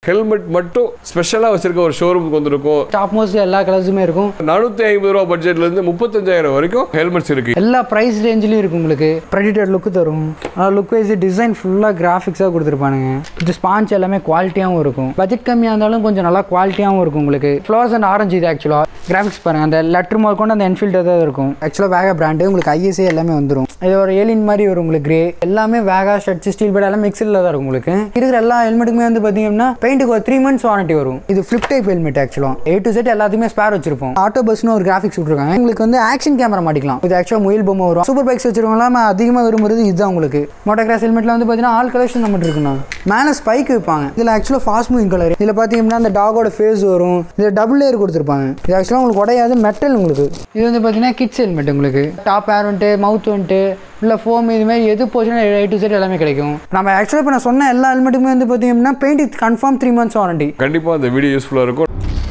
Helmet மட்டும் ஸ்பெஷலாக வச்சிருக்க ஒரு ஷோரூமுக்கு வந்திருக்கோம் டாப் மோஸ்ட் எல்லா கலர்ஸுமே இருக்கும் நானூற்றி ஐம்பது ரூபா பட்ஜெட்ல இருந்து முப்பத்தஞ்சாயிரம் வரைக்கும் ஹெல்மெட்ஸ் இருக்கு எல்லா ப்ரைஸ் ரேஞ்சிலையும் இருக்கும் உங்களுக்கு ப்ரெடிட்டர் லுக்கு தரும் ஆனால் லுக் வைஸ் டிசைன் ஃபுல்லாக கிராஃபிக்ஸாக கொடுத்துருப்பானுங்க இது ஸ்பான்ச் எல்லாமே குவாலிட்டியாகவும் இருக்கும் பட்ஜெட் கம்மியாக இருந்தாலும் கொஞ்சம் நல்லா குவாலிட்டியாகவும் இருக்கும் உங்களுக்கு ஃப்ளவர்ஸ் அண்ட் ஆரஞ்சு இது ஆக்சுவலாக கிராஃபிக்ஸ் பாருங்கள் அந்த லெட்டர் மார்க் கொண்டு அந்த என்ஃபீல்டு தான் இருக்கும் ஆக்சுவலாக வேகா பிராண்டு உங்களுக்கு ஐஎஸ்ஏ எல்லாமே வந்துடும் இது ஒரு ஏலின் மாதிரி வரும் உங்களுக்கு கிரே எல்லாமே வேகா ஷர்ட்ஸ் ஸ்டீல் பேட் எல்லாம் மிக்சரில் தான் இருக்கும் உங்களுக்கு இருக்கிற எல்லா ஹெல்மெட்டுக்குமே வந்து பார்த்தீங்கன்னா பெயிண்ட்டுக்கு ஒரு த்ரீ மந்த்ஸ் வாரண்டி வரும் இது ஃப்ளிப் டைப் ஹெல்மெட் ஆக்சுவலாக ஏ டு செட் எல்லாத்துக்குமே ஸ்பேர் வச்சிருப்போம் ஆட்டோ பஸ்னு ஒரு கிராஃபிக்ஸ் விட்ருக்காங்க உங்களுக்கு வந்து ஆக்ஷன் கேமரா மாட்டிக்கலாம் இது ஆக்சுவலாக முயல் பொம்மை வரும் சூப்பர் பைக்ஸ் வச்சிருக்கவங்களாம் அதிகமாக விரும்புறது இதுதான் உங்களுக்கு மோட்டோ கிராஸ் ஹெல்மெட்ல வந்து பார்த்தீங்கன்னா ஆல் கலெக்ஷன் நம்மகிட்ட இருக்குண்ணா மேலே ஸ்பைக் வைப்பாங்க இதில் ஆக்சுவலாக ஃபாஸ்ட் மூவிங் கலர் இதில் பார்த்தீங்கன்னா அந்த டாகோட ஃபேஸ் வரும் இதில் டபுள் லேயர் கொடுத்துருப்பாங்க இது ஆக்சுவலாக உங்களுக்கு உடையாது மெட்டல் உங்களுக்கு இது வந்து பார்த்தீங்கன்னா கிட்ஸ் ஹெல்மெட் உங்களுக்கு டாப் ஏர் வந்துட்டு மவுத் வந்துட்டு இல்லை ஃபோம் இது மாதிரி எது போச்சுன்னா ஏ டு செட் எல்லாமே கிடைக்கும் நம்ம ஆக்சுவலாக இப்போ நான் சொன்ன எல்லா ஹெல்மெட்டுமே வந்து பார்த்தீங்கன்னா paint confirm three months warranty கண்டிப்பாக அந்த வீடியோ யூஸ்ஃபுல்லாக இருக்கும்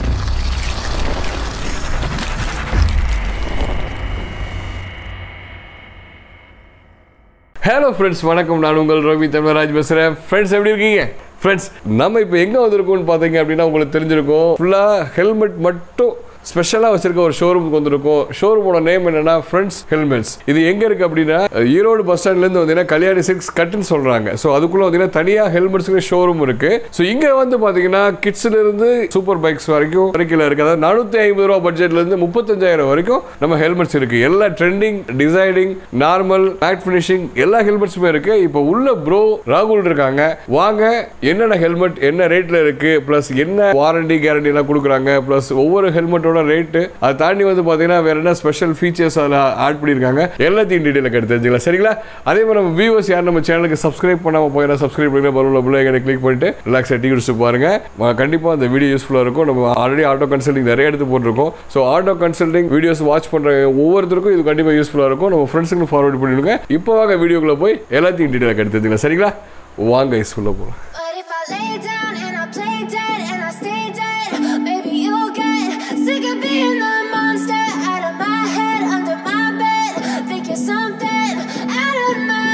ஹலோ ஃப்ரெண்ட்ஸ் வணக்கம் நான் உங்கள் ரவி தமிழராஜ் பேசுகிறேன் ஃப்ரெண்ட்ஸ் எப்படி இருக்கீங்க ஃப்ரெண்ட்ஸ் நம்ம இப்போ எங்கே வந்திருக்கோம்னு பார்த்தீங்க அப்படின்னா உங்களுக்கு தெரிஞ்சிருக்கும் ஃபுல்லாக ஹெல்மெட் மட்டும் ஸ்பெஷலாக வச்சிருக்க ஒரு ஷோரூமுக்கு வந்திருக்கோம் ஷோரூமோட நேம் என்னன்னா ஃப்ரெண்ட்ஸ் ஹெல்மெட்ஸ் இது எங்கே இருக்குது அப்படின்னா ஈரோடு பஸ் ஸ்டாண்ட்லேருந்து வந்தீங்கன்னா கல்யாணி சிக்ஸ் கட்டுன்னு சொல்கிறாங்க ஸோ அதுக்குள்ளே வந்தீங்கன்னா தனியாக ஹெல்மெட்ஸுக்கு ஷோரூம் இருக்குது ஸோ இங்கே வந்து பார்த்தீங்கன்னா கிட்ஸ்லேருந்து சூப்பர் பைக்ஸ் வரைக்கும் வரைக்கும் இருக்குது அதாவது நானூற்றி ஐம்பது ரூபா பட்ஜெட்லேருந்து முப்பத்தஞ்சாயிரம் வரைக்கும் நம்ம ஹெல்மெட்ஸ் இருக்குது எல்லா trending designing normal matte finishing எல்லா ஹெல்மெட்ஸுமே இருக்குது இப்போ உள்ள ப்ரோ ராகுல் இருக்காங்க வாங்க என்னென்ன ஹெல்மெட் என்ன ரேட்டில் இருக்குது ப்ளஸ் என்ன வாரண்டி கேரண்டி எல்லாம் கொடுக்குறாங்க ப்ளஸ் ஒவ்வொரு ஹெல்மெட்டோட ரேட்டு அதை தாண்டி வந்து பார்த்தீங்கன்னா வேற என்ன ஸ்பெஷல் ஃபீச்சர்ஸ் அதில் ஆட் பண்ணியிருக்காங்க எல்லாத்தையும் டீட்டெயிலாக கெடுத்து தெரிஞ்சுக்கலாம் சரிங்களா அதே மாதிரி நம்ம வியூவர்ஸ் யார் நம்ம சேனலுக்கு சப்ஸ்கிரைப் பண்ணாமல் போயிடா சப்ஸ்கிரைப் பண்ணி பரவாயில்ல பிள்ளைங்க கிளிக் பண்ணிட்டு ரிலாக்ஸாக டீ குடிச்சு பாருங்க கண்டிப்பாக அந்த வீடியோ யூஸ்ஃபுல்லாக இருக்கும் நம்ம ஆல்ரெடி ஆட்டோ கன்சல்டிங் நிறைய எடுத்து போட்டிருக்கோம் so auto consulting videos watch பண்ணுற ஒவ்வொருத்தருக்கும் இது கண்டிப்பாக யூஸ்ஃபுல்லாக இருக்கும் நம்ம ஃப்ரெண்ட்ஸுக்கு ஃபார்வர்ட் பண்ணிவிடுங்க இப்போ வாங்க வீடியோக்குள்ளே போய் எல்லாத்தையும் டீட்டெயிலாக கெடுத்து தெரிஞ்சுக்கலாம் சரிங்களா வாங்க யூஸ்ஃபுல்லாக போகலாம் But if I lay down and I play dead and I stay dead, maybe you'll get sick of being the monster out of my head, under my bed. Think you're something out of my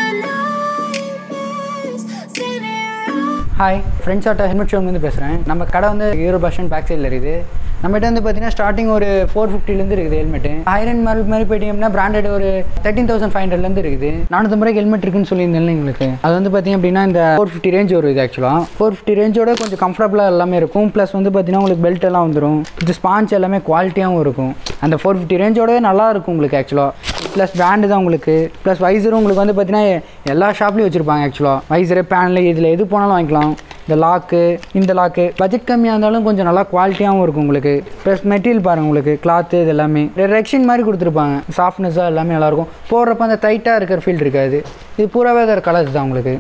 nightmares. Standing around. Hi friends auto helmet ஷோரூம்லேருந்து பேசுகிறேன் நம்ம கடை வந்து ஈரோ bus stand back சைடில் இருக்குது நம்மகிட்ட வந்து பார்த்தீங்கன்னா ஸ்டார்டிங் ஒரு ஃபோர் ஃபிஃப்டிலேருந்து இருக்குது ஹெல்மெட் ஐரன் மாதிரி மாதிரி போயிட்டீங்கன்னா பிராண்டட் ஒரு தேர்ட்டின் தௌசண்ட் ஃபைவ் ஹண்ட்ரட்லேருந்து இருக்குது நானூற்றம்பது ரூபாய்க்கு ஹெல்மெட் இருக்குன்னு சொல்லியிருந்தேன் உங்களுக்கு அது வந்து பார்த்தீங்க அப்படின்னா இந்த ஃபோர் ஃபிஃப்டி ரேஞ்ச் வரும் இது ஆக்சுவலாக ஃபோர் ஃபிஃப்டி ரேஞ்சோட கொஞ்சம் கம்ஃபர்டபுளாக எல்லாமே இருக்கும் ப்ளஸ் வந்து பார்த்தீங்கன்னா உங்களுக்கு பெல்ட் எல்லாம் வந்துடும் இது ஸ்பான்ச் எல்லாமே குவாலிட்டியாகவும் இருக்கும் அந்த ஃபோர் ஃபிஃப்டி ரேஞ்சோடவே நல்லா இருக்கும் உங்களுக்கு ஆக்சுவலாக ப்ளஸ் பிராண்டு தான் உங்களுக்கு ப்ளஸ் வைசரும் உங்களுக்கு வந்து பார்த்தீங்கன்னா எல்லா ஷாப்லேயும் வச்சுருப்பாங்க ஆக்சுவலாக வைசரு பேனல் இதில் எது போனாலும் வாங்கிக்கலாம் இந்த லாக்கு இந்த லாக்கு பட்ஜெட் கம்மியாக இருந்தாலும் கொஞ்சம் நல்லா குவாலிட்டியாகவும் இருக்கும் உங்களுக்கு ப்ளஸ் மெட்டீரியல் பாருங்கள் உங்களுக்கு கிளாத்து இது எல்லாமே ரெக்ஷன் மாதிரி கொடுத்துருப்பாங்க சாஃப்ட்னஸாக எல்லாமே நல்லாயிருக்கும் போடுறப்ப அந்த டைட்டாக இருக்கிற ஃபீல் இருக்காது இது பூராவே அதோட கலர்ஸ் தான் உங்களுக்கு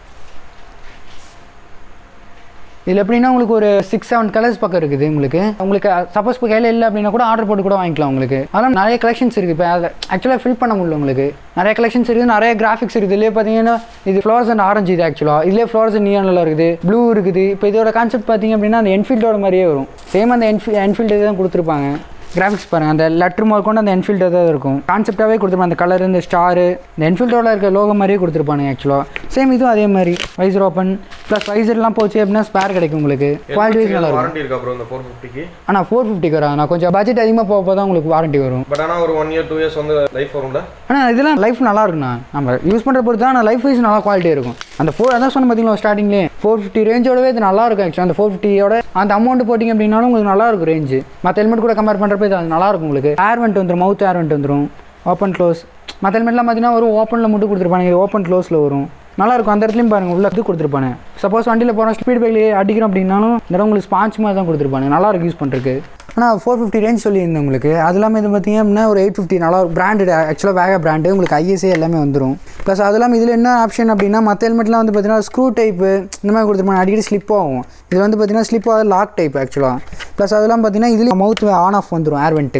இதில் எப்படின்னா உங்களுக்கு ஒரு சிக்ஸ் செவன் கலர்ஸ் பக்கம் இருக்குது உங்களுக்கு உங்களுக்கு சப்போஸ் இப்போ கையில் இல்லை அப்படின்னா கூட ஆர்டர் போட்டு கூட வாங்கிக்கலாம் உங்களுக்கு அதெல்லாம் நிறைய கலெக்ஷன்ஸ் இருக்குது இப்போ அதை ஆக்சுவலாக ஃபில் பண்ண முடியல உங்களுக்கு நிறைய கலெக்ஷன்ஸ் இருக்குது நிறைய கிராஃபிக்ஸ் இருக்குது இதுலேயே பார்த்தீங்கன்னா இது ஃப்ளவர்ஸ் அண்ட் ஆரஞ்சு இது ஆக்சுவலாக இதுலேயே ஃப்ளவர்ஸ் அண்ட் நியானில் இருக்குது ப்ளூ இருக்குது இப்போ இதோட கான்செப்ட் பார்த்தீங்க அப்படின்னா அந்த என்ஃபீல்டோட மாதிரியே வரும் சேம் அந்த என்ஃபீ என்ஃபீல்டு தான் கொடுத்துருப்பாங்க கிராஃபிக்ஸ் பாருங்கள் அந்த லெட்டர் மார்க் கொண்டு அந்த என்ஃபீல்டு தான் இருக்கும் கான்செப்டாகவே கொடுத்துருப்பாங்க அந்த கலர் இந்த ஸ்டாரு இந்த என்ஃபீல்டோட இருக்க லோகோ மாதிரியே கொடுத்துருப்பாங்க ஆக்சுவலாக சேம் இதுவும் அதே மாதிரி வைசர் ஓப்பன் ப்ளஸ் வைசர்லாம் போச்சு அப்படின்னா ஸ்பேர் கிடைக்கும் உங்களுக்கு குவாலிட்டி வைஸ் நல்லா இருக்கும் வாரண்டி இருக்கா ப்ரோ இந்த ஃபோர் ஃபிஃப்டிக்கு ஆனால் ஃபோர் ஃபிஃப்டிக்கு வரும் நான் கொஞ்சம் பட்ஜெட் அதிகமாக போக போக தான் உங்களுக்கு வாரண்டி வரும் பட் ஆனால் ஒரு ஒன் இயர் டூ இயர்ஸ் வந்து லைஃப் வரும்ல ஆனால் இதெல்லாம் லைஃப் நல்லா இருக்குண்ணா நம்ம யூஸ் பண்ணுற பொறுத்து தான் லைஃப் வைஸ் நல்லா குவாலிட்டி இருக்கும் அந்த ஃபோர் அதான் சொன்ன பார்த்தீங்களா ஸ்டார்டிங்லேயே ஃபோர் ஃபிஃப்டி ரேஞ்சோடவே இது நல்லா இருக்கும் ஆக்சுவலாக அந்த ஃபோர் ஃபிஃப்டியோட அந்த அமௌண்ட் போட்டிங்க அப்படின்னாலும் உங்களுக்கு நல்லா இருக்கும் ரேஞ்சு மற்ற ஹெல்மெட் கூட கம்பேர் பண்ணுறப்ப இது அது நல்லா இருக்கும் உங்களுக்கு ஏர் வெண்ட் வந்துடும் மவுத் ஏர் வெண்ட் வந்துடும் ஓப்பன் க்ளோஸ் மற்ற ஹெல்மெட்லாம் பார்த்தீங்கன்னா ஒரு ஓப்பனில் மட்டும் கொடுத்துருப்பாங்க இது ஓப்பன் க்ளோஸில் வரும் நல்லா இருக்கும் அந்த இடத்துலையும் பாருங்க உள்ள இது கொடுத்துருப்பாங்க சப்போஸ் வண்டியில் போகிறோம் ஸ்பீட் பைக்லேயே அடிக்கிறோம் அப்படின்னாலும் இந்த இடம் உங்களுக்கு ஸ்பான்ச் மாதிரி தான் கொடுத்துருப்பாங்க நல்லா இருக்கும் யூஸ் பண்ணுறதுக்கு ஆனால் ஃபோர் ஃபிஃப்டி ரேஞ்ச் சொல்லியிருந்தேன் உங்களுக்கு அது இல்லாமல் இது பார்த்தீங்க அப்படின்னா ஒரு எயிட் ஃபிஃப்டி நல்லா பிராண்டட் ஆக்சுவலாக வேக பிராண்டு உங்களுக்கு ஐஎஸ்ஏ எல்லாமே வந்துடும் ப்ளஸ் அது இல்லாமல் இதில் என்ன ஆப்ஷன் அப்படின்னா மற்ற ஹெல்மெட்லாம் வந்து பார்த்தீங்கன்னா ஸ்க்ரூ டைப்பு இந்த மாதிரி கொடுத்துருப்பாங்க அடிக்கடி ஸ்லிப் ஆகும் இது வந்து பார்த்தீங்கன்னா ஸ்லிப் ஆகுது லாக் டைப் ஆக்சுவலாக ப்ளஸ் அதெல்லாம் பார்த்தீங்கன்னா இதுலேயும் மவுத் ஆன் ஆஃப் வந்துடும் ஏர் வெண்ட்டுக்கு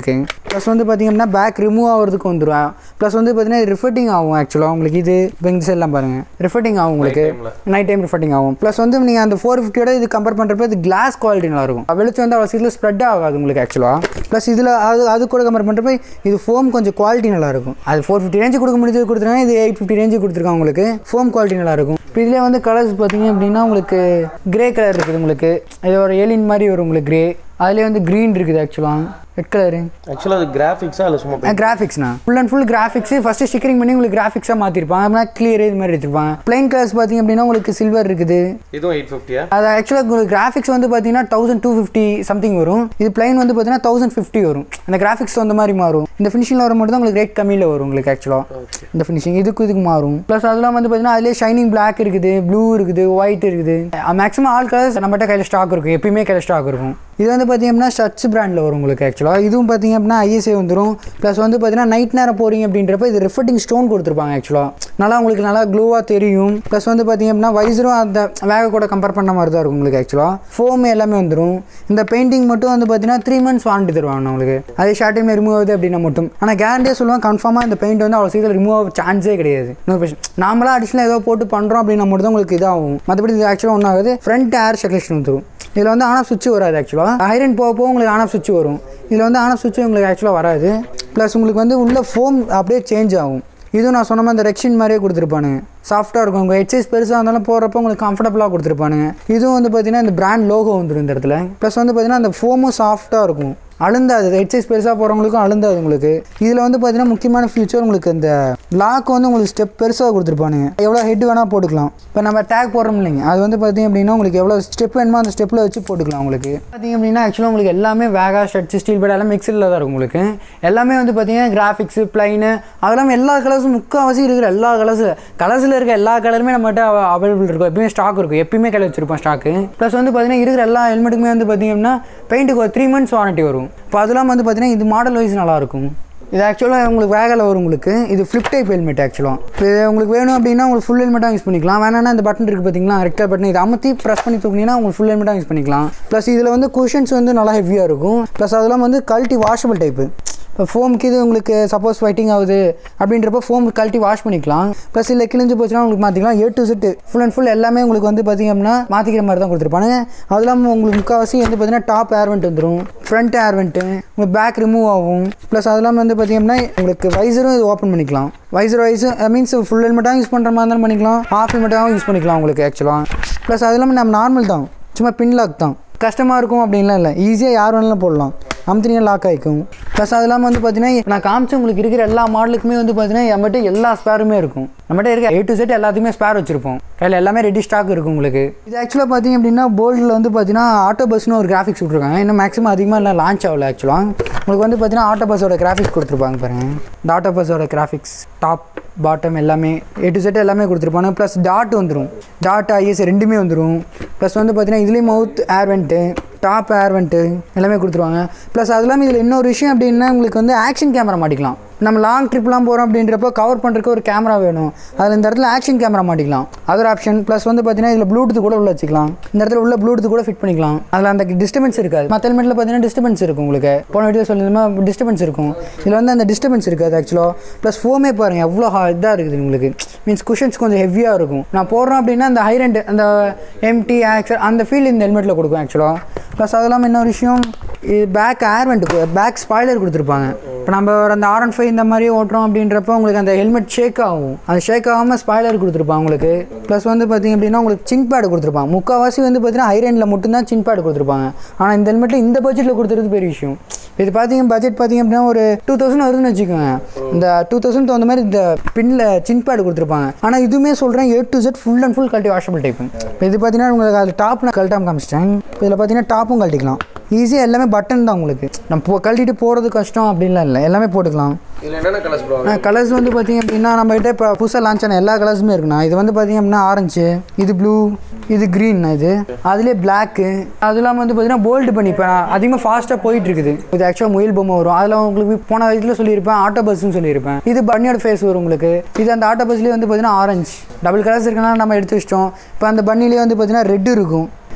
ப்ளஸ் வந்து பார்த்தீங்கன்னா பேக் ரிமூவ் ஆகிறதுக்கு வந்துடும் ப்ளஸ் வந்து பார்த்தீங்கன்னா ரிஃபட்டிங் ஆகும் ஆக்சுவலாக உங்களுக்கு இது இப்போ இந்த சைட்லாம் பாருங்கள் ரிஃபட்டிங் ஆகும் உங்களுக்கு நைட் டைம் ரிஃபட்டிங் ஆகும் ப்ளஸ் வந்து நீங்கள் அந்த ஃபோர் ஃபிஃப்டியோட இது கம்பேர் பண்ணுறப்ப இது கிளாஸ் குவாலிட்டி நல்லா இருக்கும் வெளிச்சம் வந்து அவ்வளோ சீக்கிரம் ஸ்ப்ரெட் ஆகாது உங்களுக்கு ஆக்சுவலாக ப்ளஸ் இதில் அது அது கூட கம்பேர் பண்ணுறப்ப இது ஃபோம் கொஞ்சம் குவாலிட்டி நல்லா இருக்கும் அது ஃபோர் ஃபிஃப்டி ரேஞ்சு கொடுக்க முடிஞ்சது கொடுத்துருக்காங்க இது எயிட் ஃபிஃப்டி ரேஞ்சு கொடுத்துருக்காங்க உங்களுக்கு ஃபோம் குவாலிட்டி நல்லா இருக்கும் இப்போ இதில் வந்து கலர்ஸ் பார்த்தீங்க அப்படின்னா உங்களுக்கு கிரே கலர் இருக்குது உங்களுக்கு இது ஒரு ஏலியன் மாதிரி வரும் உங்களுக்கு கிரே அதுலேயே வந்து க்ரீன் இருக்குது ஆக்சுவலாக ரெட் கலரு ஆக்சுவலாக அது கிராஃபிக்ஸா இல்லை சும்மா கிராஃபிக்ஸ்ண்ணா full and full graphics first stickering பண்ணி உங்களுக்கு கிராஃபிக்ஸாக மாற்றிருப்பாங்க அப்படின்னா கிளியர் இது மாதிரி எடுத்துருப்பாங்க பிளைன் கலர்ஸ் பார்த்தீங்க அப்படின்னா உங்களுக்கு சில்வர் இருக்குது இதுவும் எயிட் ஃபிஃப்டியா அது ஆக்சுவலாக உங்களுக்கு கிராஃபிக்ஸ் வந்து பார்த்தீங்கன்னா தௌசண்ட் டூ ஃபிஃப்டி சம்திங் வரும் இது பிளைன் வந்து பார்த்தீங்கன்னா தௌசண்ட் ஃபிஃப்டி வரும் அந்த கிராஃபிக்ஸ் அந்த மாதிரி மாறும் இந்த ஃபினிஷிங்கில் வரும்போது தான் உங்களுக்கு ரேட் கம்மியில் வரும் உங்களுக்கு ஆக்சுவலாக இந்த ஃபினிஷிங் இதுக்கு இதுக்கு மாறும் ப்ளஸ் அதெல்லாம் வந்து பார்த்தீங்கன்னா அதிலே ஷைனிங் பிளாக் இருக்குது ப்ளூ இருக்குது ஒயிட் இருக்குது மேக்ஸிமம் ஆல் கலர்ஸ் நம்மகிட்ட கையில் ஸ்டாக் இருக்கும் எப்பயுமே கையில் ஸ்டாக் இருக்கும் இது வந்து பார்த்தீங்கன்னா ஷர்ட்ஸ் பிராண்டில் வரும் உங்களுக்கு ஆக்சுவலாக இதுவும் பார்த்தீங்க அப்படின்னா ஐஎஸ்ஏ வந்துடும் ப்ளஸ் வந்து பார்த்தீங்கன்னா நைட் நேரம் போகிறீங்க அப்படின்றப்ப இது ரிஃபட்டிங் ஸ்டோன் கொடுத்துருப்பாங்க ஆக்சுவலாக நல்லா உங்களுக்கு நல்லா க்ளோவாக தெரியும் ப்ளஸ் வந்து பார்த்தீங்க அப்படின்னா வைசரும் அந்த வேக கூட கம்பேர் பண்ண மாதிரி தான் இருக்கும் உங்களுக்கு ஆக்சுவலாக ஃபோம் எல்லாமே வந்துடும் இந்த பெயிண்டிங் மட்டும் வந்து பார்த்தீங்கன்னா த்ரீ மந்த்ஸ் வாரண்டி தருவாங்க உங்களுக்கு அதே ஷார்ட் டைம் ரிமூவ் ஆகுது அப்படின்னா மட்டும் ஆனால் கேரண்டியாக சொல்லுவாங்க கன்ஃபார்மாக இந்த பெயிண்ட் வந்து அவ்வளோ சீக்கிரம் ரிமூவ் ஆக சான்ஸே கிடையாது இன்னொரு பிரச்சனை நாமளாக அடிஷனல் ஏதோ போட்டு பண்ணுறோம் அப்படின்னா மட்டும் தான் உங்களுக்கு இதாகும் மற்றபடி இது ஆக்சுவலாக ஒன்றும் ஆகுது ஃப்ரண்ட் ஏர் செக்லேஷன் வந்துடும் இதில் வந்து ஆன் சுவிட்ச் வராது ஆக்சுவலாக ஐரன் போக போக உங்களுக்கு ஆன் சுவிட்ச் வரும் இதில் வந்து ஆன் சுவிட்ச் உங்களுக்கு ஆக்சுவலாக வராது ப்ளஸ் உங்களுக்கு வந்து உள்ள ஃபோம் அப்படியே சேஞ்ச் ஆகும் இதுவும் நான் சொன்ன மாதிரி அந்த ரெக்ஷின் மாதிரியே கொடுத்துருப்பானுங்க சாஃப்ட்டாக இருக்கும் உங்கள் ஹெச்எஸ் பெருசாக இருந்தாலும் போகிறப்ப உங்களுக்கு கம்ஃபர்டபுளாக கொடுத்துருப்பானுங்க இதுவும் வந்து பார்த்தீங்கன்னா இந்த பிராண்ட் லோகோ வந்துடும் இந்த இடத்துல ப்ளஸ் வந்து பார்த்தீங்கன்னா அந்த ஃபோமும் சாஃப்ட்டாக இருக்கும் அழுந்தாது ஹெச்எஸ் பெருசாக போகிறவங்களுக்கும் அழுந்தாது உங்களுக்கு இதில் வந்து பார்த்தீங்கன்னா முக்கியமான ஃபியூச்சர் உங்களுக்கு இந்த லாக் வந்து உங்களுக்கு ஸ்டெப் பெருசாக கொடுத்துருப்பானுங்க எவ்வளோ ஹெட் வேணால் போட்டுக்கலாம் இப்போ நம்ம டேக் போடுறோம் இல்லைங்க அது வந்து பார்த்தீங்க அப்படின்னா உங்களுக்கு எவ்வளோ ஸ்டெப் வேணுமோ அந்த ஸ்டெப்பில் வச்சு போட்டுக்கலாம் உங்களுக்கு பார்த்தீங்க அப்படின்னா ஆக்சுவலாக உங்களுக்கு எல்லாமே வேகா ஷர்ட் ஸ்டீல் பேட் எல்லாம் மிக்சரில் தான் இருக்கும் உங்களுக்கு எல்லாமே வந்து பார்த்தீங்கன்னா கிராஃபிக்ஸு ப்ளைனு அதெல்லாம் எல்லா கலர்ஸும் முக்கால்வாசி இருக்கிற எல்லா கலர்ஸ் கலர்ஸில் இருக்க எல்லா கலருமே நம்மகிட்ட அவைலபிள் இருக்கும் எப்பயுமே ஸ்டாக் இருக்கும் எப்பயுமே கையில் வச்சிருப்போம் ஸ்டாக்கு ப்ளஸ் வந்து பார்த்தீங்கன்னா இருக்கிற எல்லா ஹெல்மெட்டுக்குமே வந்து பார்த்தீங்க அப்படின்னா பெயிண்ட்டுக்கு ஒரு த்ரீ மந்த்ஸ் வாரண்ட்டி வரும் இப்போ அதெல்லாம் வந்து பார்த்தீங்கன்னா இது மாடல் வைஸ் நல்லாயிருக்கும் இது ஆக்சுவலாக உங்களுக்கு வேகலை வரும் உங்களுக்கு இது ஃப்ளிப் டைப் ஹெல்மெட் ஆக்சுவலாக இப்போ இது உங்களுக்கு வேணும் அப்படின்னா உங்களுக்கு ஃபுல் ஹெல்மெட்டாக யூஸ் பண்ணிக்கலாம் வேணாம்னா இந்த பட்டன் இருக்குது பார்த்தீங்களா ரெட் கலர் பட்டன் இதை அமர்த்தி ப்ரெஸ் பண்ணி தூக்குனீங்கன்னா உங்களுக்கு ஃபுல் ஹெல்மெட்டாக யூஸ் பண்ணிக்கலாம் ப்ளஸ் இதில் வந்து குஷன்ஸ் வந்து நல்லா ஹெவியாக இருக்கும் ப்ளஸ் அதெல்லாம் வந்து கல்ட்டி வாஷபிள் டைப்பு இப்போ ஃபோமுக்கு இது உங்களுக்கு சப்போஸ் ஃபைட்டிங் ஆகுது அப்படின்றப்ப ஃபோம் கழட்டி வாஷ் பண்ணிக்கலாம் ப்ளஸ் இல்லை கிழிஞ்சு போச்சுன்னா உங்களுக்கு மாற்றிக்கலாம் A to Z full and full எல்லாமே உங்களுக்கு வந்து பார்த்திங்க அப்படின்னா மாற்றிக்கிற மாதிரி தான் கொடுத்துருப்பானுங்க அது இல்லாமல் உங்களுக்கு முக்கால்வாசி வந்து பார்த்தீங்கன்னா டாப் ஏர் வெண்ட் வந்துடும் ஃப்ரண்ட் ஏர் வெண்ட்டு உங்களுக்கு பேக் ரிமூவ் ஆகும் ப்ளஸ் அது இல்லாமல் வந்து பார்த்திங்க அப்படின்னா உங்களுக்கு வைசரும் இது ஓப்பன் பண்ணிக்கலாம் வைசர் வைஸ் மீன்ஸ் ஃபுல் ஹெல்மெட்டாகவும் யூஸ் பண்ணுற மாதிரி இருந்தாலும் பண்ணிக்கலாம் ஹாஃப் ஹெல்மெட்டாகவும் யூஸ் பண்ணிக்கலாம் உங்களுக்கு ஆக்சுவலாக ப்ளஸ் அது இல்லாமல் நம்ம நார்மல் தான் சும்மா பின் லாக் தான் கஷ்டமாக இருக்கும் அப்படின்லாம் இல்லை ஈஸியாக யார் வேணாலும் போடலாம் அமுத்தினியாக லாக் ஆகிக்கும் ப்ளஸ் அது இல்லாமல் வந்து பார்த்தீங்கன்னா நான் காமிச்ச உங்களுக்கு இருக்கிற எல்லா மாடலுக்குமே வந்து பார்த்தீங்கன்னா நம்மகிட்ட எல்லா ஸ்பேருமே இருக்கும் நம்மகிட்ட இருக்க ஏ டு செட் எல்லாத்துக்குமே ஸ்பேர் வச்சிருப்போம் கையில் எல்லாமே ரெடி ஸ்டாக் இருக்கும் உங்களுக்கு இது ஆக்சுவலாக பார்த்தீங்க அப்படின்னா போல்டில் வந்து பார்த்தீங்கன்னா ஆட்டோ பஸ்னு ஒரு கிராஃபிக்ஸ் விட்ருக்காங்க இன்னும் மேக்ஸிமம் அதிகமாக இல்லை லான்ச் ஆகல ஆக்சுவலாக உங்களுக்கு வந்து பார்த்தீங்கன்னா ஆட்டோ பஸ்ஸோட கிராஃபிக்ஸ் கொடுத்துருப்பாங்க பாருங்க இந்த ஆட்டோ பஸ்ஸோட கிராஃபிக்ஸ் டாப் பாட்டம் எல்லாமே ஏ டு செட் எல்லாமே கொடுத்துருப்பாங்க ப்ளஸ் டாட் வந்துடும் டாட் ஐஎஸ் ரெண்டுமே வந்துடும் ப்ளஸ் வந்து பார்த்தீங்கன்னா இதுலேயும் mouth air vent top air vent எல்லாமே கொடுத்துருவாங்க ப்ளஸ் அது இல்லாமல் இதில் இன்னொரு விஷயம் அப்படின்னா உங்களுக்கு வந்து ஆக்ஷன் கேமரா மாட்டிக்கலாம் நம்ம லாங் ட்ரிப்லாம் போகிறோம் அப்படின்றப்போ கவர் பண்ணுறதுக்கு ஒரு கேமரா வேணும் அதில் இந்த இடத்துல ஆக்ஷன் கேமரா மாட்டிக்கலாம் அது ஒரு ஆப்ஷன் ப்ளஸ் வந்து பார்த்தீங்கன்னா இதில் ப்ளூடூத் கூட உள்ள வச்சுக்கலாம் இந்த இடத்துல உள்ள ப்ளூடூத் கூட ஃபிட் பண்ணிக்கலாம் அதில் அந்த டிஸ்டர்பன்ஸ் இருக்காது மற்ற ஹெல்மெட்டில் பார்த்தீங்கன்னா டிஸ்டர்பன்ஸ் இருக்கும் உங்களுக்கு போன வீடியோ சொல்லியிருந்தோம் டிஸ்டர்பன்ஸ் இருக்கும் இதில் வந்து அந்த டிஸ்டர்பன்ஸ் இருக்காது ஆக்சுவலாக ப்ளஸ் ஃபோமே பாருங்கள் எவ்வளோ இதாக இருக்குது உங்களுக்கு மீன்ஸ் குஷன்ஸ் கொஞ்சம் ஹெவியாக இருக்கும் நான் போடுறோம் அப்படின்னா அந்த ஹை ரெண்ட் அந்த எம்டி ஆக்சர் அந்த ஃபீல் இந்த ஹெல்மெட்டில் கொடுக்கும் ஆக்சுவலாக ப்ளஸ் அது இல்லாமல் இன்னொரு விஷயம் இது back air vent back spoiler கொடுத்துருப்பாங்க இப்போ நம்ம ஒரு அந்த ஆர் ஒன் ஃபைவ் இந்த மாதிரி ஓட்டுறோம் அப்படின்றப்போ உங்களுக்கு அந்த ஹெல்மெட் ஷேக் ஆகும் அது ஷேக் ஆகாமல் ஸ்பாய்லர் கொடுத்துருப்பாங்க உங்களுக்கு ப்ளஸ் வந்து பார்த்தீங்க அப்படின்னா உங்களுக்கு சின் பேடு கொடுத்துருப்பாங்க முக்கால்வாசி வந்து பார்த்தீங்கன்னா ஹைரேண்டில் மட்டும்தான் சின் பேடு கொடுத்துருப்பாங்க ஆனால் இந்த ஹெல்மெட்டில் இந்த பட்ஜெட்டில் கொடுத்துறது பெரிய விஷயம் இது பார்த்தீங்க பட்ஜெட் பார்த்தீங்க அப்படின்னா ஒரு டூ தௌசண்ட் வருதுன்னு வச்சுக்கோங்க இந்த டூ தௌசண்ட் தகுந்த மாதிரி இந்த பின்னில் சின் பேடு கொடுத்துருப்பாங்க ஆனால் இதுவுமே சொல்கிறேன் A to Z full and full கழட்டி வாஷபிள் டைப் இப்போ இது பார்த்தீங்கன்னா உங்களுக்கு அது டாப் நான் கழட்டாமல் காமிச்சிட்டேன் இதில் பார்த்தீங்கன்னா டாப்பும் கழட்டிக்கலாம் ஈஸியாக எல்லாமே பட்டன் தான் உங்களுக்கு நம்ம போ கழட்டிட்டு போகிறது கஷ்டம் அப்படின்லாம் இல்லை எல்லாமே போட்டுக்கலாம் இதில் என்னென்ன கலர்ஸ் ப்ரோ கலர்ஸ் வந்து பார்த்தீங்க அப்படின்னா நம்மகிட்ட இப்போ புதுசாக லான்ச் ஆன எல்லா கலர்ஸுமே இருக்குண்ணா இது வந்து பார்த்தீங்க அப்படின்னா ஆரஞ்சு இது ப்ளூ இது க்ரீன் இது அதுலேயே பிளாக்கு அது இல்லாமல் வந்து பார்த்தீங்கன்னா போல்டு பண்ணி இப்போ அதிகமாக ஃபாஸ்ட்டாக போயிட்டு இருக்குது இது ஆக்சுவலாக முயல் பொம்மை வரும் அதில் உங்களுக்கு போன இதில் சொல்லியிருப்பேன் ஆட்டோ பஸ்ன்னு சொல்லியிருப்பேன் இது பன்னியோட ஃபேஸ் வரும் உங்களுக்கு இது அந்த ஆட்டோ பஸ்லேயே வந்து பார்த்தீங்கன்னா ஆரஞ்சு டபுள் கலர்ஸ் இருக்குன்னா நம்ம எடுத்து வச்சிட்டோம் இப்போ அந்த பன்னிலேயே வந்து பார்த்தீங்கன்னா ரெட் இருக்கும்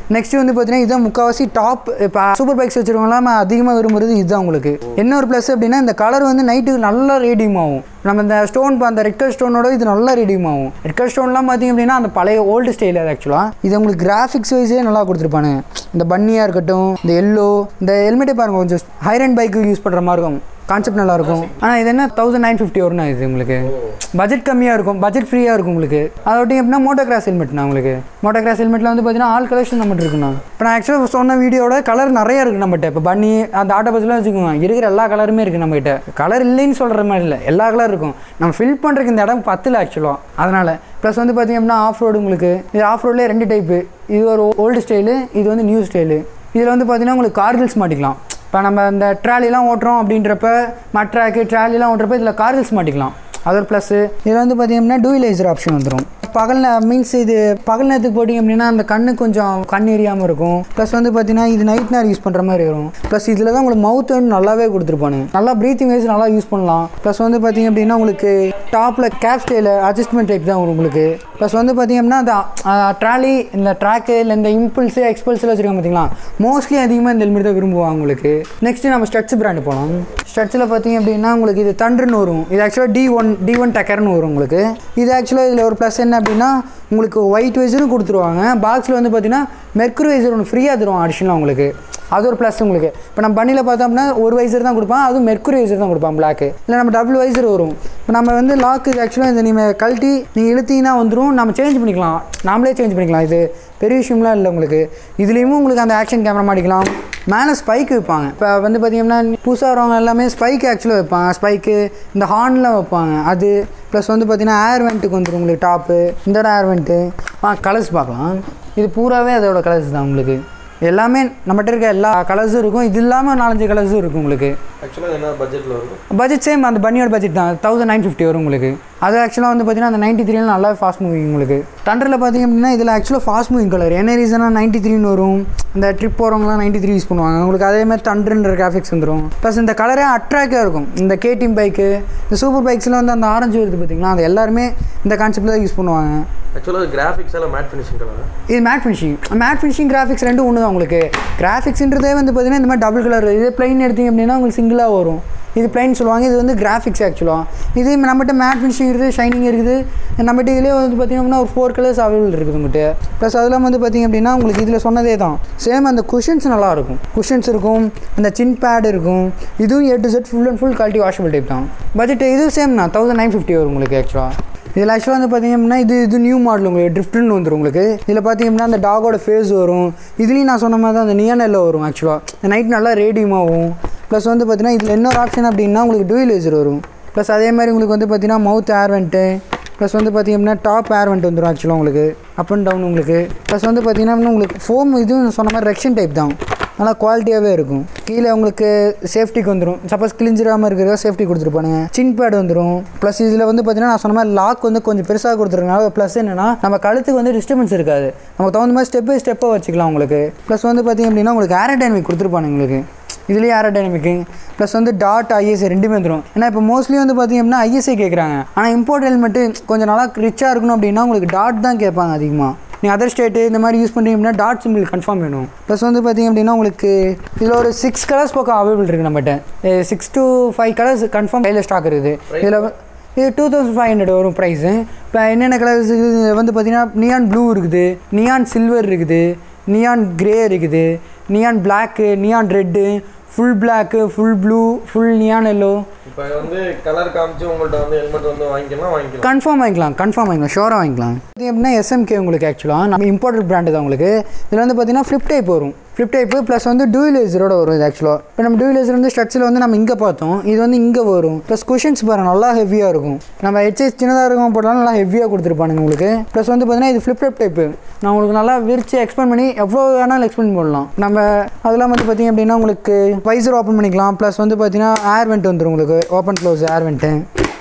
நெக்ஸ்ட் வந்து பார்த்தீங்கன்னா இதுதான் முக்கால்வாசி டாப் இப்போ சூப்பர் பைக்ஸ் வச்சுருக்கவங்களாம் அதிகமாக விரும்புறது இதுதான் உங்களுக்கு என்ன ஒரு ப்ளஸ் அப்படின்னா இந்த கலர் வந்து நைட்டுக்கு நல்லா ரேடியம் ஆகும் நம்ம இந்த ஸ்டோன் அந்த ரெட் கலர் ஸ்டோனோட இது நல்லா ரீடியம் ஆகும் ரெட் கலர் ஸ்டோன்லாம் பார்த்தீங்க அப்படின்னா அந்த பழைய ஓல்டு ஸ்டைல் அது ஆக்சுவலாக இது உங்களுக்கு கிராஃபிக்ஸ் வைஸே நல்லா கொடுத்துருப்பானு இந்த பன்னியாக இருக்கட்டும் இந்த எல்லோ இந்த ஹெல்மெட்டே பாருங்க கொஞ்சம் ஹைரண்ட் பைக்கு யூஸ் பண்ணுற மாதிரி இருக்கும் கான்செப்ட் நல்லா இருக்கும் ஆனால் இது என்ன தௌசண்ட் நைன் ஃபிஃப்டி வரும்னா இது உங்களுக்கு பட்ஜெட் கம்மியாக இருக்கும் பட்ஜெட் ஃப்ரீயாக இருக்கும் உங்களுக்கு அதோட எப்படின்னா மோட்டோ கிராஸ் ஹெல்மெட்னா உங்களுக்கு மோட்டோ கிராஸ் ஹெல்மெட்டில் வந்து பார்த்தீங்கன்னா ஆல் கலெக்ஷன் நம்மகிட்ட இருக்குண்ணா இப்போ நான் ஆக்சுவலாக சொன்ன வீடியோட கலர் நிறைய இருக்குது நம்மகிட்ட இப்போ பன்னி அந்த ஆட்டோ பஸ்லாம் வச்சுக்கோங்க இருக்கிற எல்லா கலருமே இருக்குது நம்மகிட்ட கலர் இல்லைன்னு சொல்கிற மாதிரி இல்லை எல்லா கலர் இருக்கும் நம்ம ஃபில் பண்ணுறதுக்கு இந்த இடம் பத்தில் ஆக்சுவலாக அதனால் ப்ளஸ் வந்து பார்த்தீங்க அப்படின்னா ஆஃப் ரோடு உங்களுக்கு இது ஆஃப் ரோட்லேயே ரெண்டு டைப்பு இது ஒரு ஓல்டு ஸ்டைலு இது வந்து நியூ ஸ்டைலு இதில் வந்து பார்த்தீங்கன்னா உங்களுக்கு கார்கில்ஸ் மாட்டிக்கலாம் இப்போ நம்ம இந்த ட்ராலிலாம் ஓட்டுறோம் அப்படின்றப்ப மட்ராக்கு ட்ராலிலாம் ஓட்டுறப்ப இதில் கார்கில்ஸ் மாட்டிக்கலாம் அது ஒரு ப்ளஸ்ஸு இதில் வந்து பார்த்தீங்கன்னா டூவிலைசர் ஆப்ஷன் வந்துடும் பகல் மீன்ஸ் இது பகல் நேரத்துக்கு போட்டிங்க அப்படின்னா அந்த கண்ணு கொஞ்சம் கண் எரியாமல் இருக்கும் ப்ளஸ் வந்து பார்த்தீங்கன்னா இது நைட் நேரம் யூஸ் பண்ணுற மாதிரி வரும் ப்ளஸ் இதில் தான் உங்களுக்கு மவுத் வந்து நல்லாவே கொடுத்துருப்பானுங்க நல்லா ப்ரீத்திங் வைஸ் நல்லா யூஸ் பண்ணலாம் ப்ளஸ் வந்து பார்த்தீங்க அப்படின்னா உங்களுக்கு டாப்பில் கேப் ஸ்டைல அட்ஜஸ்ட்மெண்ட் டைப் தான் வரும் உங்களுக்கு ப்ளஸ் வந்து பார்த்தீங்க அப்படின்னா அந்த ட்ராலி இந்த ட்ராக்கு இல்லை இந்த இம்பல்ஸு எக்ஸ்பல்ஸில் வச்சுருக்காங்க பார்த்தீங்களா மோஸ்ட்லி அதிகமாக இந்த ஹெல்மெட் தான் விரும்புவாங்க உங்களுக்கு நெக்ஸ்ட்டு நம்ம ஸ்டட்ஸ் பிராண்டு போகலாம் ஸ்டட்ஸில் பார்த்தீங்க அப்படின்னா உங்களுக்கு இது தண்டுன்னு வரும் இது ஆக்சுவலாக டி ஒன் டி ஒன் டக்கர்னு வரும் உங்களுக்கு இது ஆக்சுவலாக இதில் ஒரு ப்ளஸ் என்ன அப்படின்னா உங்களுக்கு ஒயிட் வைஸரும் கொடுத்துருவாங்க பாக்ஸில் வந்து பார்த்தீங்கன்னா மெர்க்குரி வைசர் ஒன்று ஃப்ரீயாக தருவாங்க அடிஷனலாக உங்களுக்கு அது ஒரு ப்ளஸ் உங்களுக்கு இப்போ நம்ம பண்ணியில் பார்த்தோம்னா ஒரு வைசர் தான் கொடுப்பான் அதுவும் மெர்க்குரி வைசர் தான் கொடுப்பான் பிளாக்கு இல்லை நம்ம டபுள் வைசர் வரும் இப்போ நம்ம வந்து லாக்கு ஆக்சுவலாக இந்த நீங்கள் கழட்டி நீங்கள் இழுத்தீங்கன்னா வந்துடும் நம்ம சேஞ்ச் பண்ணிக்கலாம் நாமளே சேஞ்ச் பண்ணிக்கலாம் இது பெரிய விஷயம்லாம் இல்லை உங்களுக்கு இதுலேயும் உங்களுக்கு அந்த ஆக்ஷன் கேமரா மாட்டிக்கலாம் மேலே ஸ்பைக் வைப்பாங்க இப்போ வந்து பார்த்தீங்கன்னா புதுசாக வரவங்க எல்லாமே ஸ்பைக் ஆக்சுவலாக வைப்பாங்க ஸ்பைக்கு இந்த ஹார்ன்லாம் வைப்பாங்க அது ப்ளஸ் வந்து பார்த்தீங்கன்னா ஏர் வெண்ட்டுக்கு வந்துடும் உங்களுக்கு டாப்பு இந்த இடம் ஏர் வெண்ட்டு ஆ கலர்ஸ் பார்க்கலாம் இது பூராவே அதோட கலர்ஸ் தான் உங்களுக்கு எல்லாமே நம்மகிட்ட இருக்க எல்லா கலர்ஸும் இருக்கும் இது இல்லாமல் நாலஞ்சு கலர்ஸும் இருக்கும் உங்களுக்கு ஆக்சுவலாக என்ன பட்ஜெட்டில் வரும் பட்ஜெட் சேம் அந்த பன்னியோட பட்ஜெட் தான் தௌசண்ட் நைன் ஃபிஃப்டி வரும் உங்களுக்கு அது ஆக்சுவலாக வந்து பார்த்தீங்கன்னா அந்த நைன்ட்டி த்ரீல நல்லா ஃபாஸ்ட் மூவிங் உங்களுக்கு தண்டரில் பார்த்தீங்க அப்படின்னா இதில் ஆக்சுவலாக ஃபாஸ்ட் மூவிங் கலர் என்ன ரீசனாக நைன்ட்டி த்ரீன்னு வரும் இந்த ட்ரிப் போகிறவங்களாம் நைன்ட்டி த்ரீ யூஸ் பண்ணுவாங்க உங்களுக்கு அதே மாதிரி தண்டர்ன்ற கிராஃபிக்ஸ் வந்துடும் ப்ளஸ் இந்த கலரே அட்ராக்டாக இருக்கும் இந்த கேடிஎம் பைக்கு இந்த சூப்பர் பைக்ஸில் வந்து அந்த ஆரஞ்சு வருது பார்த்தீங்களா அது எல்லாருமே இந்த கான்செப்டில் தான் யூஸ் பண்ணுவாங்க ஆக்சுவலாக கிராஃபிக்ஸ் எல்லாம் மேட் ஃபினிஷிங் கலர் இது matte finishing matte finishing graphics ரெண்டும் ஒன்று தான் உங்களுக்கு கிராஃபிக்ஸ்ன்றதே வந்து பார்த்தீங்கன்னா இந்த மாதிரி டபுள் கலர் இதே பிளைன் எடுத்தீங்க அப்படின்னா உங்களுக்கு சிங்கிளாக வரும் இது பிளைன் சொல்லுவாங்க இது வந்து கிராஃபிக்ஸ் ஆக்சுவலாக இது நம்மகிட்ட மேட் ஃபினிஷிங் இருக்குது ஷைனிங் இருக்குது நம்மகிட்ட இதிலே வந்து பார்த்தீங்கன்னா ஒரு ஃபோர் கலர்ஸ் அவைலபிள் இருக்குது உங்கள்கிட்ட ப்ளஸ் அதெல்லாம் வந்து பார்த்தீங்க அப்படின்னா உங்களுக்கு இதில் சொன்னதே தான் சேம் அந்த குஷன்ஸ் நல்லா இருக்கும் குஷன்ஸ் இருக்கும் அந்த சின் பேட் இருக்கும் இதுவும் A to Z full and full quality washable type தான் பட்ஜெட் இது சேம் தான் தௌசண்ட் நைன் ஃபிஃப்டி வரும் உங்களுக்கு ஆக்சுவலாக இதில் ஆக்சுவலாக வந்து பார்த்தீங்க அப்படின்னா இது இது நியூ மாடல் உங்களுக்கு ட்ரிஃப்ட்னு வந்துடும் உங்களுக்கு இதில் பார்த்தீங்க அப்படின்னா அந்த டாகோட ஃபேஸ் வரும் இதுலேயும் நான் சொன்ன மாதிரி தான் அந்த நியான் எல்லாம் வரும் ஆக்சுவலாக நைட் நல்லா ரேடியமாகும் ப்ளஸ் வந்து பார்த்தீங்கன்னா இதில் இன்னொரு ஆப்ஷன் அப்படின்னா உங்களுக்கு டூயில் லேசர் வரும் ப்ளஸ் அதே மாதிரி உங்களுக்கு வந்து பார்த்தீங்கன்னா மவுத் ஏர் வெண்ட்டு ப்ளஸ் வந்து பார்த்தீங்க அப்படின்னா டாப் ஏர் வெண்ட் வந்துடும் ஆக்சுவலாக உங்களுக்கு அப் அண்ட் டவுன் உங்களுக்கு ப்ளஸ் வந்து பார்த்தீங்கன்னா உங்களுக்கு ஃபோம் இதுவும் சொன்ன மாதிரி ரெக்ஷன் டைப் தான் நல்லா குவாலிட்டியாகவே இருக்கும் கீழே உங்களுக்கு சேஃப்டிக்கு வந்துடும் சப்போஸ் கிழிஞ்சிடாமல் இருக்கிறதா சேஃப்டி கொடுத்துருப்பானுங்க சின் பேட் வந்துடும் ப்ளஸ் இதில் வந்து பார்த்தீங்கன்னா நான் சொன்ன மாதிரி லாக் வந்து கொஞ்சம் பெருசாக கொடுத்துருக்கனால ப்ளஸ் என்னன்னா நம்ம கழுத்துக்கு வந்து டிஸ்டர்பன்ஸ் இருக்காது நமக்கு தகுந்த மாதிரி ஸ்டெப் பை ஸ்டெப்பாக வச்சுக்கலாம் உங்களுக்கு ப்ளஸ் வந்து பார்த்தீங்க அப்படின்னா உங்களுக்கு ஏரோடைனமிக் கொடுத்துருப்பானுங்க உங்களுக்கு இதுலேயே ஏரோடைனமிக்கு ப்ளஸ் வந்து டாட் ஐஎஸ்ஐ ரெண்டுமே வந்துடும் ஏன்னா இப்போ மோஸ்ட்லி வந்து பார்த்தீங்க அப்படின்னா ஐஎஸ்ஐ கேட்குறாங்க ஆனால் இம்போர்ட் ஹெல்மெட்டு கொஞ்சம் நல்லா ரிச்சாக இருக்கணும் அப்படின்னா உங்களுக்கு டாட் தான் கேட்பாங்க அதிகமாக நீங்கள் அதர் ஸ்டேட்டு இந்த மாதிரி யூஸ் பண்ணுறீங்க அப்படின்னா டாட் சிம்பிள் கன்ஃபார்ம் வேணும் ப்ளஸ் வந்து பார்த்தீங்க அப்படின்னா உங்களுக்கு இதில் ஒரு சிக்ஸ் கலர்ஸ் பக்கம் அவைலபிள் இருக்குது நம்மகிட்ட six to five colours confirm கையில் ஸ்டாக் இருக்குது இதில் இது டூ தௌசண்ட் ஃபைவ் ஹண்ட்ரட் வரும் ப்ரைஸு இப்போ என்னென்ன கலர்ஸ் இருக்குது வந்து பார்த்தீங்கன்னா நியான் ப்ளூ இருக்குது நியான் சில்வர் இருக்குது நியான் கிரே இருக்குது neon black neon red full black full blue full neon yellow இப்போ வந்து கலர் காமிச்சு உங்கள்கிட்ட வந்து ஹெல்மெட் வந்து வாங்கிக்கலாம் வாங்கிக்கலாம் கன்ஃபார்ம் வாங்கிக்கலாம் கன்ஃபார்ம் வாங்கிக்கலாம் ஷோராக வாங்கிக்கலாம் இது எப்படின்னா எஸ்எம்கே உங்களுக்கு ஆக்சுவலாக நம்ம இம்போர்ட்டட் பிராண்டு தான் உங்களுக்கு இதில் வந்து பார்த்தீங்கன்னா ஃப்ளிப் டைப் வரும் ஃப்ளிப் டைப்பு ப்ளஸ் வந்து டூவிலேசரோட வரும் இது ஆக்சுவலாக இப்போ நம்ம டூவிலேசர் வந்து ஸ்ட்ரக்சரில் வந்து நம்ம இங்கே பார்த்தோம் இது வந்து இங்கே வரும் ப்ளஸ் குஷன்ஸ் பாருங்க நல்லா ஹெவியாக இருக்கும் நம்ம ஹெச்எஸ் சின்னதாக இருக்கும் போட்டாலும் நல்லா ஹெவியாக கொடுத்துருப்பானுங்க உங்களுக்கு ப்ளஸ் வந்து பார்த்தீங்கன்னா இது ஃப்ளிப் டைப் டைப்பு நான் உங்களுக்கு நல்லா விரிச்சு எக்ஸ்பிளைன் பண்ணி எவ்வளோ வேணாலும் எக்ஸ்பிளைன் பண்ணலாம் நம்ம அதெல்லாம் வந்து பார்த்தீங்க அப்படின்னா உங்களுக்கு வைசர் ஓப்பன் பண்ணிக்கலாம் ப்ளஸ் வந்து பார்த்தீங்கன்னா ஏர் வெண்ட் வந்துடும் உங்களுக்கு open close air vent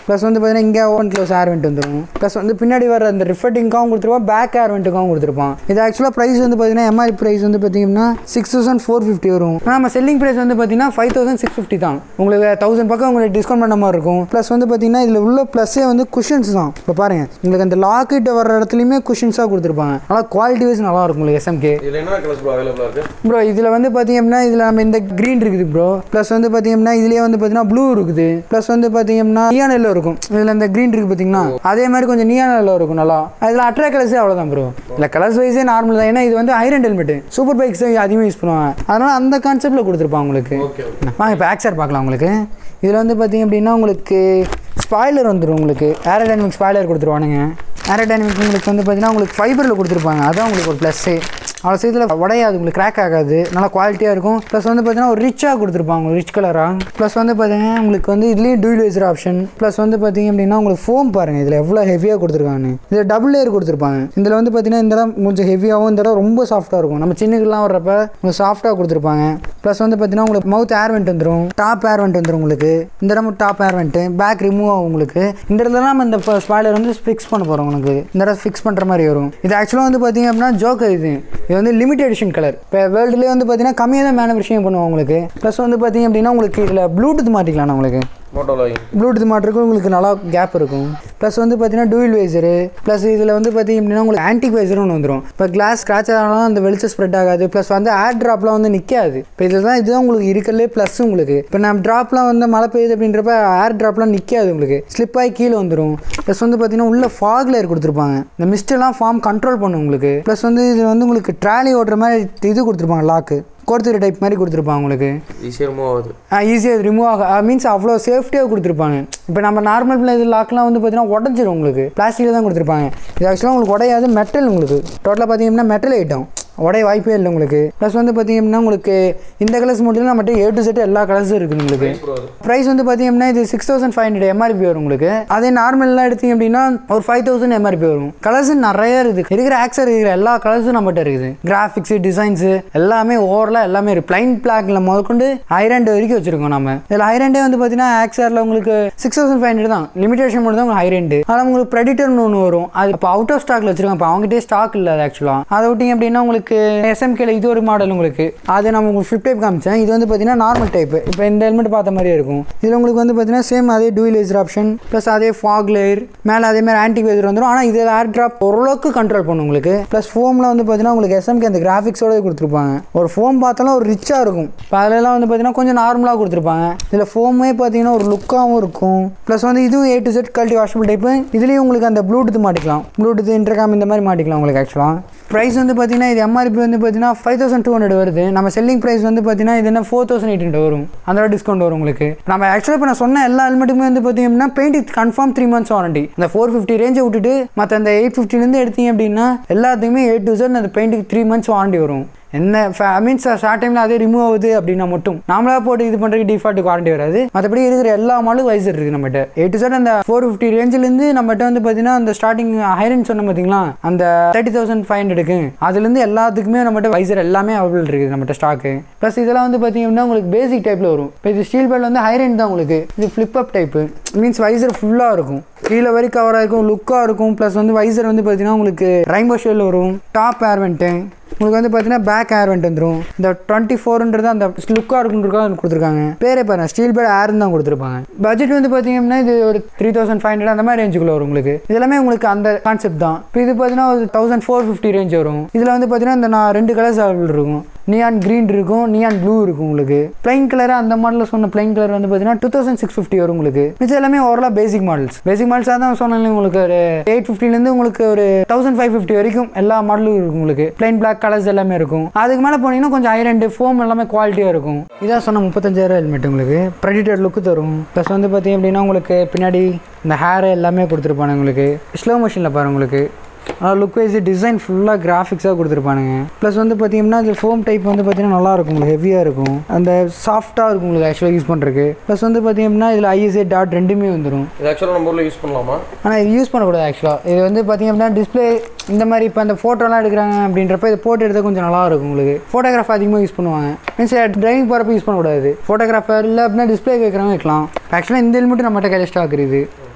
plus வந்து பார்த்தீங்கன்னா இங்கே ஓப்பன் க்ளோஸ் ஏர் வெண்ட் வந்துடும் ப்ளஸ் வந்து பின்னாடி வர அந்த ரிஃப்ளெக்டிங்காகவும் கொடுத்துருப்பான் பேக் ஏர் வெண்ட்டுக்காகவும் கொடுத்துருப்பான் இது ஆக்சுவலாக ப்ரைஸ் வந்து பார்த்தீங்கன்னா எம்ஆர்பி ப்ரைஸ் வந்து பார்த்தீங்கன்னா சிக்ஸ் தௌசண்ட் ஃபோர் ஃபிஃப்டி வரும் ஆனால் நம்ம செல்லிங் ப்ரைஸ் வந்து பார்த்தீங்கன்னா ஃபைவ் தௌசண்ட் சிக்ஸ் ஃபிஃப்டி தான் உங்களுக்கு தௌசண்ட் பக்கம் உங்களுக்கு டிஸ்கவுண்ட் பண்ண மாதிரி இருக்கும் ப்ளஸ் வந்து பார்த்தீங்கன்னா இதில் உள்ள ப்ளஸ்ஸே வந்து குஷன்ஸ் தான் இப்போ பாருங்க உங்களுக்கு அந்த லாக்கிட்ட வர இடத்துலையுமே குஷன்ஸாக கொடுத்துருப்பாங்க நல்லா குவாலிட்டி வைஸ் நல்லா இருக்கும் உங்களுக்கு எஸ்எம்கே இதில் என்ன கலர்ஸ் ப்ரோ அவைலபிளாக இருக்கு ப்ரோ இதில் வந்து பார்த்தீங்க அப்படின்னா இதில் நம்ம இந்த க்ரீன் இருக்குது ப்ரோ ப்ளஸ் வந்து பார்த்தீங்கன்னா இதுலேயே வந்து பார்த்தீங்கன்னா ப்ளூ இருக்குது ப்ளஸ் வந்து பார்த்தீங்கன்னா நியான் எல்லோ இருக்கும் இதில் இந்த க்ரீன் இருக்குது பார்த்தீங்கன்னா அதே மாதிரி கொஞ்சம் நியான் எல்லோ இருக்கும் நல்லா அதில் அட்ரா கலர்ஸே அவ்வளோதான் ப்ரோ இல்லை கலர்ஸ் வைஸே நார்மல் தான் ஏன்னா இது வந்து ஐரன் ஹெல்மெட் சூப்பர் பைக்ஸ் அதிகமாக யூஸ் பண்ணுவாங்க அதனால் அந்த கான்செப்ட்டில் கொடுத்துருப்பாங்க உங்களுக்கு ஓகே வாங்க இப்போ ஆக்சர் பார்க்கலாம் உங்களுக்கு இதில் வந்து பார்த்தீங்க அப்படின்னா உங்களுக்கு ஸ்பாய்லர் வந்துடும் உங்களுக்கு ஏரோடைனமிக் ஸ்பாய்லர் கொடுத்துருவானுங்க ஏரோடைனமிக் உங்களுக்கு வந்து பார்த்தீங்கன்னா உங்களுக்கு ஃபைபரில் கொடுத்துருப்பாங்க அதான் உங்களுக்கு ஒரு ப்ளஸ்ஸு அவ்வளோ சீக்கிரத்தில் உடையாது உங்களுக்கு கிராக் ஆகாது நல்லா குவாலிட்டியாக இருக்கும் ப்ளஸ் வந்து பார்த்தீங்கன்னா ஒரு ரிச்சாக கொடுத்துருப்பாங்க ரிச் கலராக ப்ளஸ் வந்து பார்த்தீங்கன்னா உங்களுக்கு வந்து இதுலேயும் டூல் வைசர் ஆப்ஷன் ப்ளஸ் வந்து பார்த்தீங்க அப்படின்னா உங்களுக்கு ஃபோம் பாருங்கள் இதில் எவ்வளோ ஹெவியாக கொடுத்துருக்காங்க இதில் டபுள் லேயர் கொடுத்துருப்பாங்க இதில் வந்து பார்த்தீங்கன்னா இந்த இடம் கொஞ்சம் ஹெவியாகவும் இந்த இடம் ரொம்ப சாஃப்ட்டாக இருக்கும் நம்ம சின்னக்கெல்லாம் வர்றப்ப உங்களுக்கு சாஃப்ட்டாக கொடுத்துருப்பாங்க ப்ளஸ் வந்து பார்த்தீங்கன்னா உங்களுக்கு மவுத் ஏர் வெண்ட் வந்துடும் டாப் ஏர் வெண்ட் வந்துடும் உங்களுக்கு இந்த இடம் top air vent back remove ஆகும் உங்களுக்கு இந்த இடத்துல நம்ம இந்த ஸ்பாய்லர் வந்து ஃபிக்ஸ் பண்ண போகிறோம் உங்களுக்கு இந்த இடம் ஃபிக்ஸ் பண்ணுற மாதிரி வரும் இது ஆக்சுவலாக வந்து பார்த்தீங்க அப்படின்னா ஜோக்கர் இது இது வந்து லிமிடெட் எடிஷன் கலர் இப்போ வேர்ல்டுலேயே வந்து பார்த்தீங்கன்னா கம்மியாக தான் மேனுஃபேக்சரிங் பண்ணுவோம் உங்களுக்கு ப்ளஸ் வந்து பார்த்தீங்க அப்படின்னா உங்களுக்கு இதில் ப்ளூடூத் மாட்டிக்கலாம் உங்களுக்கு மோட்டோவில் வாங்கி ப்ளூடூத் மாட்டுறதுக்கு உங்களுக்கு நல்லா கேப் இருக்கும் ப்ளஸ் வந்து பார்த்தீங்கன்னா டூயில் வைசரு ப்ளஸ் இதில் வந்து பார்த்தீங்க அப்படின்னா உங்களுக்கு ஆன்டிக் வைசரும் ஒன்று வந்துடும் இப்போ கிளாஸ் ஸ்க்ராச் ஆனாலும் அந்த வெளிச்சம் ஸ்ப்ரெட் ஆகாது ப்ளஸ் வந்து ஏர் ட்ராப்லாம் வந்து நிற்காது இப்போ இதில் தான் இதுதான் உங்களுக்கு இருக்கிறதுலே ப்ளஸ் உங்களுக்கு இப்போ நம்ம ட்ராப்லாம் வந்து மழை பெய்யுது அப்படின்றப்ப ஏர் ட்ராப்லாம் நிற்காது உங்களுக்கு ஸ்லிப் ஆகி கீழே வந்துடும் ப்ளஸ் வந்து பார்த்தீங்கன்னா உள்ள ஃபாக் லேயர் கொடுத்துருப்பாங்க இந்த மிஸ்டெல்லாம் ஃபார்ம் கண்ட்ரோல் பண்ணும் உங்களுக்கு ப்ளஸ் வந்து இது வந்து உங்களுக்கு ட்ராலி ஓட்டுற மாதிரி இது கொடுத்துருப்பாங்க லாக்கு கோர்த்துற டைப் மாதிரி கொடுத்துருப்பாங்க உங்களுக்கு ஈஸியாக ரிமூவ் ஆகுது ஈஸியாக ரிமூவ் ஆக மீன்ஸ் அவ்வளோ சேஃப்டியாக கொடுத்துருப்பாங்க இப்போ நம்ம நார்மல் இது லாக்லாம் வந்து பார்த்தீங்கன்னா உடஞ்சிரும் உங்களுக்கு பிளாஸ்டிக்கில் தான் கொடுத்துருப்பாங்க இது ஆக்சுவலாக உங்களுக்கு உடையாது மெட்டல் உங்களுக்கு டோட்டலாக பார்த்தீங்கன்னா மெட்டல் ஐட்டம் உடைய வாய்ப்பே இல்லை உங்களுக்கு ப்ளஸ் வந்து பார்த்தீங்கன்னா உங்களுக்கு இந்த கலர்ஸ் மட்டும் நம்மகிட்ட ஏ டு செட் எல்லா கலர்ஸும் இருக்குது உங்களுக்கு ப்ரோ அது ப்ரைஸ் வந்து பார்த்தீங்கன்னா இது six thousand five hundred MRP வரும் உங்களுக்கு அதே நார்மல்லாம் எடுத்தீங்க அப்படின்னா ஒரு ஃபைவ் தௌசண்ட் எம்ஆர்பி வரும் கலர்ஸ் நிறைய இருக்குது இருக்கிற ஆக்சர் இருக்கிற எல்லா கலர்ஸும் நம்மகிட்ட இருக்குது கிராஃபிக்ஸ் டிசைன்ஸு எல்லாமே ஓவரலாக எல்லாமே இருக்குது பிளைன் பிளாக்ல முதற்கொண்டு ஹைரண்ட் வரைக்கும் வச்சிருக்கோம் நம்ம இதில் ஹைரண்டே வந்து பார்த்தீங்கன்னா ஆக்சரில் உங்களுக்கு சிக்ஸ் தௌசண்ட் ஃபைவ் ஹண்ட்ரட் தான் லிமிடேஷன் மட்டும் தான் உங்களுக்கு ஹைரண்ட் ஆனால் உங்களுக்கு ப்ரெடிட்டர்னு ஒன்று வரும் அது இப்போ அவுட் ஆஃப் ஸ்டாக்ல வச்சிருக்காங்க இப்போ அவங்ககிட்டே ஸ்டாக் இல்லை அது ஆக்சுவலாக அதை விட்டிங்க அப்படின்னா உங்களுக்கு எஸ்எம்கேல இது ஒரு மாடல் உங்களுக்கு அது நம்ம உங்களுக்கு ஃபிளிப் டைப் காமிச்சேன் இது வந்து பார்த்தீங்கன்னா நார்மல் டைப் இப்போ இந்த ஹெல்மெட் பார்த்த மாதிரியே இருக்கும் இதில் உங்களுக்கு வந்து பார்த்தீங்கன்னா சேம் அதே டூவில் லேசர் ஆப்ஷன் ப்ளஸ் அதே ஃபாக் லேயர் மேலே அதே மாதிரி ஆன்டி வேசர் வந்துடும் ஆனால் இதில் ஏர் ட்ராப் ஓரளவுக்கு கண்ட்ரோல் பண்ணும் உங்களுக்கு ப்ளஸ் ஃபோமில் வந்து பார்த்தீங்கன்னா உங்களுக்கு எஸ்எம்கே அந்த கிராஃபிக்ஸோட கொடுத்துருப்பாங்க ஒரு ஃபோம் பார்த்தாலும் ஒரு ரிச்சாக இருக்கும் இப்போ அதிலலாம் வந்து பார்த்தீங்கன்னா கொஞ்சம் நார்மலாக கொடுத்துருப்பாங்க இதில் ஃபோமே பார்த்தீங்கன்னா ஒரு லுக்காகவும் இருக்கும் ப்ளஸ் வந்து இதுவும் A to Z quality washable type இதுலேயும் உங்களுக்கு அந்த ப்ளூடூத் மாட்டிக்கலாம் ப்ளூடூத் இன்டர்காம் இந்த மாதிரி மாட்டிக்கலாம் உங்களுக்கு ஆக்சுவலாக ப்ரைஸ் வந்து பார்த்தீங்கன்னா இது எம்ஆர்பி வந்து பார்த்தீங்கன்னா ஃபைவ் தௌசண்ட் டூ ஹண்ட்ரட் வருது நம்ம செல்லிங் ப்ரைஸ் வந்து பார்த்தீங்கன்னா இது என்ன ஃபோர் தௌசண்ட் எயிட் ஹண்ட்ரட் வரும் அந்த டிஸ்கவுண்ட் வரும் உங்களுக்கு நம்ம ஆக்சுவலாக இப்போ நான் சொன்ன எல்லா ஹெல்மெட்டுமே வந்து பார்த்தீங்கன்னா paint confirm three months warranty இந்த ஃபோர் ஃபிஃப்டி ரேஞ்சை விட்டுட்டு மற்ற அந்த எயிட் ஃபிஃப்டிலேருந்து எடுத்தீங்க அப்படின்னா எல்லாத்துக்குமே எயிட் டு அந்த பெயிண்ட்டுக்கு த்ரீ மந்த்ஸ் வாரண்டி வரும் என்ன மீன்ஸ் ஷார்ட் டைமில் அதே ரிமூவ் ஆகுது அப்படின்னா மட்டும் நாமளாக போட்டு இது பண்ணுறதுக்கு டிஃபால்ட் வாரண்டி வராது மற்றபடி இருக்கிற எல்லா மாலும் வைசர் இருக்குது நம்மகிட்ட எயிட் டு அந்த ஃபோர் ஃபிஃப்டி ரேஞ்சிலேருந்து நம்மகிட்ட வந்து பார்த்தீங்கன்னா அந்த ஸ்டார்டிங் ஹைரன் சொன்ன பார்த்தீங்களா அந்த தேர்ட்டி தௌசண்ட் ஃபைவ் ஹண்ட்ரடுக்கு அதுலேருந்து எல்லாத்துக்குமே நம்மகிட்ட வைசர் எல்லாமே அவைலபிள் இருக்குது நம்மகிட்ட ஸ்டாக்கு ப்ளஸ் இதெல்லாம் வந்து பார்த்தீங்கன்னா உங்களுக்கு பேசிக் டைப்பில் வரும் இப்போ இது ஸ்டீல் பேல் வந்து ஹைரன் தான் உங்களுக்கு இது flip up type means visor ஃபுல்லாக இருக்கும் கீழே வரை கவராக இருக்கும் லுக்காக இருக்கும் ப்ளஸ் வந்து வைசர் வந்து பார்த்தீங்கன்னா உங்களுக்கு ரெயின்போ ஷேல் வரும் டாப் ஏர்வெண்ட்டு உங்களுக்கு வந்து பார்த்தீங்கன்னா பேக் ஏர் வெண்ட் வந்துடும் இந்த டுவெண்ட்டி ஃபோர்ன்றது அந்த லுக்காக இருக்குன்றதுக்காக கொடுத்துருக்காங்க பேரே பாருங்க ஸ்டீல் பேட் ஏர்னு தான் கொடுத்துருப்பாங்க பட்ஜெட் வந்து பார்த்தீங்கன்னா இது ஒரு த்ரீ தௌசண்ட் ஃபைவ் ஹண்ட்ரட் அந்த மாதிரி ரேஞ்சுக்குள்ள வரும் உங்களுக்கு இதெல்லாமே உங்களுக்கு அந்த கான்செப்ட் தான் இப்போ இது பார்த்தீங்கன்னா ஒரு தௌசண்ட் ஃபோர் ஃபிஃப்டி ரேஞ்ச் வரும் இதில் வந்து பார்த்தீங்கன்னா இந்த நான் ரெண்டு கலர்ஸ் அவைலபிள் இருக்கும் நியான் க்ரீன் இருக்கும் நியான் ப்ளூ இருக்கும் உங்களுக்கு பிளைன் கலர் அந்த மாடலில் சொன்ன பிளைன் கலர் வந்து பார்த்தீங்கன்னா டூ தௌசண்ட் சிக்ஸ் ஃபிஃப்டி வரும் உங்களுக்கு மிச்சம் எல்லாமே ஓவரால் பேசிக் மாடல்ஸ் பேசிக் மாடல்ஸாக தான் சொன்னாலே உங்களுக்கு ஒரு எயிட் ஃபிஃப்டிலேருந்து உங்களுக்கு ஒரு தௌசண்ட் ஃபைவ் ஃபிஃப்டி வரைக்கும் எல்லா மாடலும் இருக்கும் உங்களுக்கு பிளைன் பிளாக் கலர்ஸ் எல்லாமே இருக்கும் அதுக்கு மேலே போனீங்கன்னா கொஞ்சம் ஐரண்டு ஃபோம் எல்லாமே குவாலிட்டியாக இருக்கும் இதான் சொன்ன முப்பத்தஞ்சாயிரம் ஹெல்மெட் உங்களுக்கு ப்ரெடிட்டர் லுக்கு தரும் ப்ளஸ் வந்து பார்த்தீங்க அப்படின்னா உங்களுக்கு பின்னாடி இந்த ஹேர் எல்லாமே கொடுத்துருப்பாங்க உங்களுக்கு ஸ்லோ மோஷனில் பாருங்க உங்களுக்கு லுக் வைஸ் டிசைன் ஃபுல்லாக கிராஃபிக்ஸாக கொடுத்துருப்பானுங்க ப்ளஸ் வந்து பார்த்தீங்கன்னா இது ஃபோம் டைப் வந்து பார்த்தீங்கன்னா நல்லா இருக்கும் உங்களுக்கு ஹெவியாக இருக்கும் அந்த சாஃப்ட்டாக இருக்கும் உங்களுக்கு ஆக்சுவலாக யூஸ் பண்ணுறதுக்கு ப்ளஸ் வந்து பார்த்தீங்கன்னா இதில் ஐஎஸ்ஏ டாட் ரெண்டுமே வந்துடும் இது ஆக்சுவலாக நம்ம ஊரில் யூஸ் பண்ணலாமா ஆனால் இது யூஸ் பண்ணக்கூடாது ஆக்சுவலாக இது வந்து பார்த்தீங்க அப்படின்னா டிஸ்பிளே இந்த மாதிரி இப்போ அந்த ஃபோட்டோலாம் எடுக்கிறாங்க அப்படின்றப்ப இது போட்டோ எடுத்தால் கொஞ்சம் நல்லா இருக்கும் உங்களுக்கு ஃபோட்டோகிராஃப் அதிகமாக யூஸ் பண்ணுவாங்க மீன்ஸ் டிரைவிங் போகிறப்ப யூஸ் பண்ணக்கூடாது ஃபோட்டோகிராஃபர் இல்லை அப்படின்னா டிஸ்பிளே கேட்குறவங்க வைக்கலாம் ஆக்சுவலாக இந்த ஹெல்மெட் நம்மகிட்ட கையில் ஸ்டாக் இருக்குது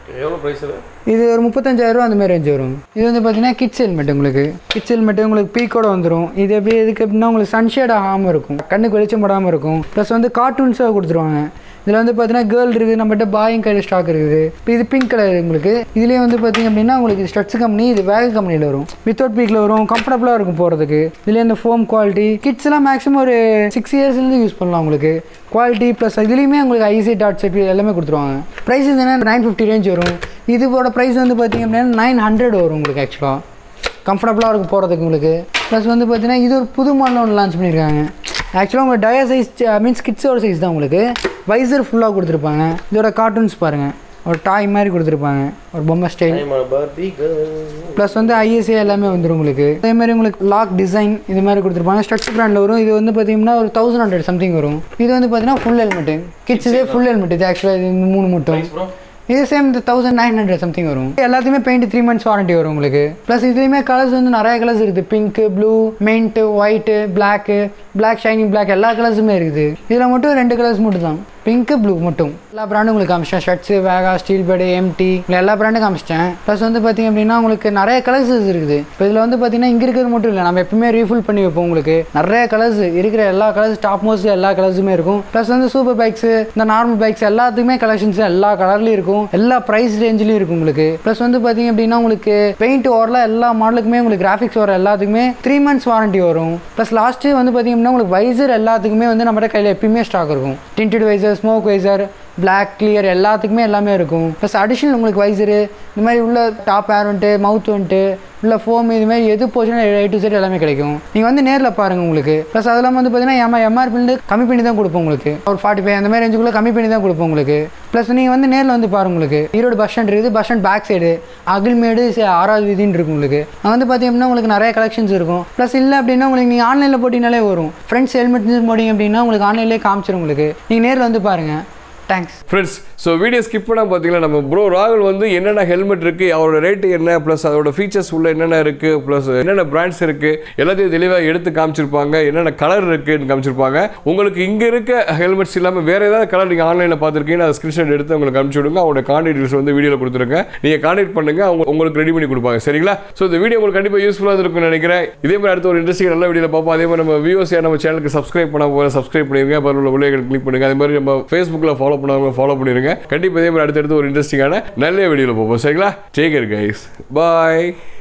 எவ்வளோ ப்ரைஸ் இது இது ஒரு முப்பத்தஞ்சாயிரம் அந்த மாதிரி ரேஞ்ச் வரும் இது வந்து பார்த்தீங்கன்னா கிட்ஸ் ஹெல்மெட் உங்களுக்கு கிட்ஸ் ஹெல்மெட் உங்களுக்கு பீக்கோட வந்துடும் இது எப்படி எதுக்கு எப்படின்னா உங்களுக்கு சன்ஷேட் ஆகாமல் இருக்கும் கண்ணுக்கு வெளிச்சம் படாமல் இருக்கும் ப்ளஸ் வந்து கார்ட்டூன்ஸாக கொடுத்துருவாங்க இதில் வந்து பார்த்தீங்கன்னா கேர்ள் இருக்குது நம்மகிட்ட பாயும் கையில் ஸ்டாக் இருக்குது இப்போ இது பிங்க் கலர் உங்களுக்கு இதுலேயே வந்து பார்த்தீங்க அப்படின்னா உங்களுக்கு ஸ்ட்ரட்ஸ் கம்பெனி இது வேக கம்பெனியில் வரும் வித்தவுட் பீக்கில் வரும் கம்ஃபர்டபுளாக இருக்கும் போகிறதுக்கு இதுலேயே இந்த ஃபோம் குவாலிட்டி கிட்ஸ்லாம் மேக்ஸிமம் ஒரு சிக்ஸ் இயர்ஸ்லேருந்து யூஸ் பண்ணலாம் உங்களுக்கு குவாலிட்டி ப்ளஸ் இதுலேயுமே உங்களுக்கு ஐசி டாட் செப்பி எல்லாமே கொடுத்துருவாங்க ப்ரைஸ் என்னன்னா நைன் ஃபிஃப்டி ரேஞ்ச் வரும் இதோட ப்ரைஸ் வந்து பார்த்தீங்க அப்படின்னா நைன் ஹண்ட்ரட் வரும் உங்களுக்கு ஆக்சுவலாக கம்ஃபர்டபுளாக இருக்கும் போகிறதுக்கு உங்களுக்கு ப்ளஸ் வந்து பார்த்தீங்கன்னா இது ஒரு புது மாடல் ஒன்று லான்ச் பண்ணியிருக்காங்க ஆக்சுவலாக உங்கள் டயா சைஸ் மீன்ஸ் கிட்ஸோட சைஸ் தான் உங்களுக்கு வைசர் ஃபுல்லாக கொடுத்துருப்பாங்க இதோட கார்ட்டூன்ஸ் பாருங்கள் ஒரு டாய் மாதிரி கொடுத்துருப்பாங்க ஒரு பொம்மை ஸ்டைல் பார்பி கேர்ள் ப்ளஸ் வந்து ஐஎஸ்ஏ எல்லாமே வந்துடும் உங்களுக்கு அதே மாதிரி உங்களுக்கு லாக் டிசைன் இது மாதிரி கொடுத்துருப்பாங்க ஸ்ட்ரக்சர் பிராண்டில் வரும் இது வந்து பார்த்தீங்கன்னா ஒரு தௌசண்ட் ஹண்ட்ரட் சம்திங் வரும் இது வந்து பார்த்தீங்கன்னா ஃபுல் ஹெல்மெட்டு கிட்ஸ் இதே ஃபுல் ஹெல்மெட் இது ஆக்சுவலாக இது இந்த மூணு மட்டும் இது சேம் இந்த தௌசண்ட் நைன் ஹண்ட்ரட் சம்திங் வரும் எல்லாத்தையுமே பெயிண்ட் த்ரீ மந்த்ஸ் வாரண்டி வரும் உங்களுக்கு ப்ளஸ் இதுலேயுமே கலர்ஸ் வந்து நிறைய கலர்ஸ் இருக்குது பிங்க் ப்ளூ மெயின்ட்டு white black black shining black எல்லா கலர்ஸுமே இருக்குது இதில் மட்டும் ரெண்டு கலர்ஸ் மட்டும் தான் பிங்க் ப்ளூ மட்டும் எல்லா பிராண்டும் உங்களுக்கு காமிச்சிட்டேன் ஷர்ட்ஸு வேகா ஸ்டீல் பேடு எம்டி எல்லா பிராண்டும் காமிச்சிட்டேன் ப்ளஸ் வந்து பார்த்தீங்க அப்படின்னா உங்களுக்கு நிறைய கலர்ஸ் இருக்குது இப்போ இதில் வந்து பார்த்தீங்கன்னா இங்கே இருக்கிறது மட்டும் இல்லை நம்ம எப்பவுமே ரீஃபில் பண்ணி வைப்போம் உங்களுக்கு நிறைய கலர்ஸ் இருக்கிற எல்லா கலர்ஸ் டாப் மோஸ்ட் எல்லா கலர்ஸுமே இருக்கும் ப்ளஸ் வந்து சூப்பர் பைக்ஸ் இந்த நார்மல் பைக்ஸ் எல்லாத்துக்குமே கலெக்ஷன்ஸ் எல்லா கலர்லையும் இருக்கும் எல்லா ப்ரைஸ் ரேஞ்சிலையும் இருக்கும் உங்களுக்கு ப்ளஸ் வந்து பார்த்தீங்க அப்படின்னா உங்களுக்கு பெயிண்ட் ஓரலாம் எல்லா மாடலுக்குமே உங்களுக்கு கிராஃபிக்ஸ் வர எல்லாத்துக்குமே த்ரீ மந்த்ஸ் வாரண்டி வரும் ப்ளஸ் லாஸ்ட்டு வந்து பார்த்தீங்க அப்படின்னா உங்களுக்கு வைசர் எல்லாத்துக்குமே வந்து நம்மகிட்ட கையில் எப்பயுமே ஸ்டாக் இருக்கும் tinted visor smoke visor black clear எல்லாத்துக்குமே எல்லாமே இருக்கும் ப்ளஸ் அடிஷனல் உங்களுக்கு வைசரு இந்த மாதிரி உள்ள டாப் ஏர் வந்துட்டு மவுத் வந்துட்டு உள்ள ஃபோம் இது மாதிரி எது போச்சுன்னா ஏ டு செட் எல்லாமே கிடைக்கும் நீங்கள் வந்து நேரில் பாருங்கள் உங்களுக்கு ப்ளஸ் அது இல்லாமல் வந்து பார்த்தீங்கன்னா எம் எம்ஆர்பிலேருந்து கம்மி பண்ணி தான் கொடுப்போம் உங்களுக்கு ஒரு ஃபார்ட்டி ஃபைவ் அந்த மாதிரி ரேஞ்சுக்குள்ளே கம்மி பண்ணி தான் கொடுப்போம் உங்களுக்கு ப்ளஸ் நீங்கள் வந்து நேரில் வந்து பாருங்க உங்களுக்கு ஈரோடு பஸ் ஸ்டாண்ட் இருக்குது bus stand back side Akilmedu சே- ஆறாவது வீதின்னு இருக்கும் உங்களுக்கு அங்கே வந்து பார்த்தீங்கன்னா உங்களுக்கு நிறைய கலெக்ஷன்ஸ் இருக்கும் ப்ளஸ் இல்லை அப்படின்னா உங்களுக்கு நீங்கள் ஆன்லைனில் போட்டிங்கனாலே வரும் ஃப்ரெண்ட்ஸ் ஹெல்மெட் போட்டிங்க அப்படின்னா உங்களுக்கு ஆன்லைன்லேயே காமிச்சிடும் உங்களுக்கு நீங்கள் நேரில் வந்து பாருங்கள் thanks friends so video skip பண்ணால் பார்த்தீங்கன்னா நம்ம ப்ரோ ராகுல் வந்து என்னென்ன ஹெல்மெட் இருக்குது அவரோட ரேட்டு என்ன ப்ளஸ் அதோட ஃபீச்சர்ஸ் உள்ள என்னென்ன இருக்குது ப்ளஸ் என்னென்ன பிராண்ட்ஸ் இருக்குது எல்லாத்தையும் தெளிவாக எடுத்து காமிச்சிருப்பாங்க என்னென்ன கலர் இருக்குன்னு காமிச்சிருப்பாங்க உங்களுக்கு இங்கே இருக்க ஹெல்மெட்ஸ் இல்லாமல் வேறு ஏதாவது கலர் நீங்கள் ஆன்லைனில் பார்த்துருக்கீங்கன்னா அதை ஸ்க்ரீன்ஷாட் எடுத்து உங்களுக்கு அனுப்பிச்சி விடுங்க அவரோட கான்டாக்ட் டீல்ஸ் வந்து வீடியோவில் கொடுத்துருங்க நீங்கள் கான்டாக்ட் பண்ணுங்க அவங்க உங்களுக்கு ரெடி பண்ணி கொடுப்பாங்க சரிங்களா ஸோ இந்த வீடியோ உங்களுக்கு கண்டிப்பாக யூஸ்ஃபுல்லாக இருக்கும்னு நினைக்கிறேன் இதே மாதிரி அடுத்த ஒரு இன்ட்ரெஸ்டிங் நல்ல வீடியோவில் பார்ப்போம் அதே மாதிரி நம்ம வியூஸ் நம்ம சேனலுக்கு சப்ஸ்கிரைப் பண்ண போகிற சப்ஸ்கிரைப் பண்ணிருங்க அப்புறம் உள்ள விலைகள் கிளிக் பண்ணுங்க அதே மாதிரி நம்ம ஃபேஸ்புக்கில் ஃபாலோ பண்ணவங்க ஃபாலோ பண்ணிருங்க கண்டிப்பாக இதே மாதிரி அடுத்தடுத்து ஒரு இன்ட்ரெஸ்டிங்கான நல்ல வீடியோவில் பார்ப்போம் சரிங்களா டேக் கேர் கைஸ் பாய்